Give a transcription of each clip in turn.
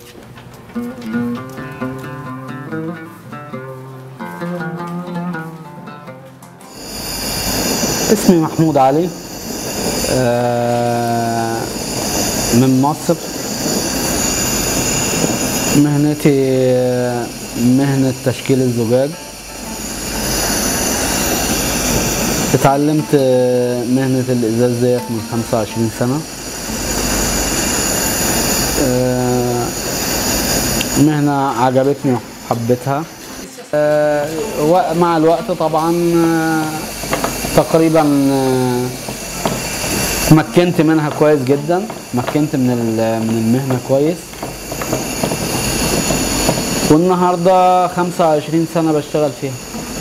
اسمي محمود علي آه، من مصر مهنتي آه، مهنة تشكيل الزجاج اتعلمت آه، مهنة الإزاز ديت من 25 سنة آه، مهنة عجبتني وحبيتها آه، و- مع الوقت طبعا آه، تقريبا آه، تمكنت منها كويس جدا تمكنت من ال- من المهنة كويس والنهارده 25 سنة بشتغل فيها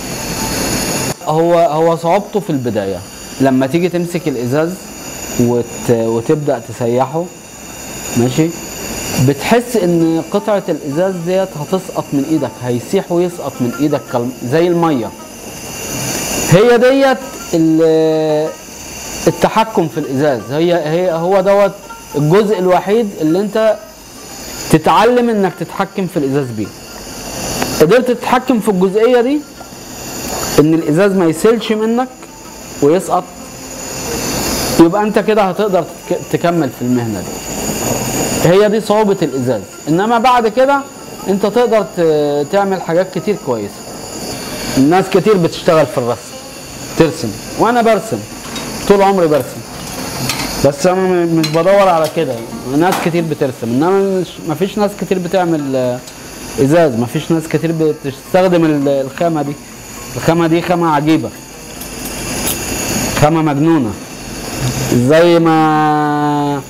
هو هو صعوبته في البداية لما تيجي تمسك الإزاز وت وتبدأ تسيحه ماشي بتحس ان قطعة الإزاز ديت هتسقط من ايدك هيسيح ويسقط من ايدك كالم- زي المية هي ديت ال- التحكم في الازاز هي هي هو دوت الجزء الوحيد اللي انت تتعلم انك تتحكم في الازاز بيه قدرت تتحكم في الجزئيه دي ان الازاز ما يسيلش منك ويسقط يبقى انت كده هتقدر تك- تكمل في المهنه دي هي دي صعوبه الازاز انما بعد كده انت تقدر ت- تعمل حاجات كتير كويسه الناس كتير بتشتغل في الرسم ترسم وانا برسم طول عمري برسم بس انا م- مش بدور على كده ناس كتير بترسم انما مش مفيش ناس كتير بتعمل آه، ازاز مفيش ناس كتير بتستخدم ال- الخامه دي الخامه دي خامه عجيبه خامه مجنونه زي ما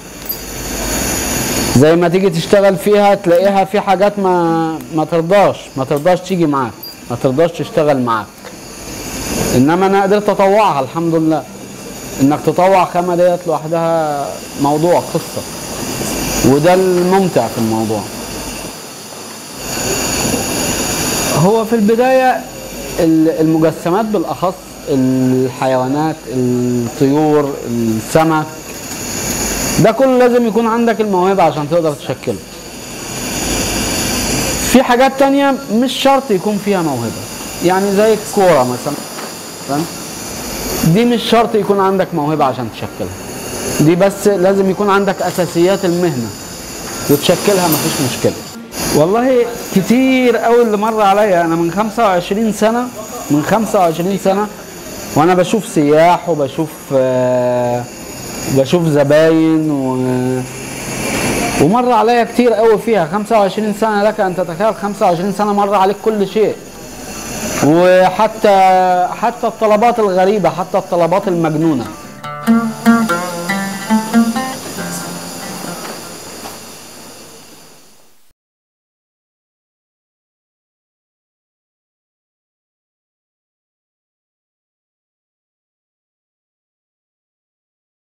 زي ما تيجي تشتغل فيها تلاقيها في حاجات ما ما ترضاش ما ترضاش تيجي معاك ما ترضاش تشتغل معاك انما انا قدرت اطوعها الحمد لله انك تطوع خامه ديت لوحدها موضوع قصه وده الممتع في الموضوع هو في البدايه ال- المجسمات بالاخص الحيوانات الطيور السمك ده كله لازم يكون عندك الموهبه عشان تقدر تشكله في حاجات تانية مش شرط يكون فيها موهبة يعني زي الكورة مثلا فاهم؟ دي مش شرط يكون عندك موهبة عشان تشكلها دي بس لازم يكون عندك أساسيات المهنة وتشكلها مفيش مشكلة والله كتير قوي اللي مر عليا أنا من 25 سنة من 25 سنة وأنا بشوف سياح وبشوف آه، بشوف زباين و ومر عليا كتير قوي فيها 25 سنة لك أن تتخيل 25 سنة مر عليك كل شيء وحتى حتى الطلبات الغريبة حتى الطلبات المجنونة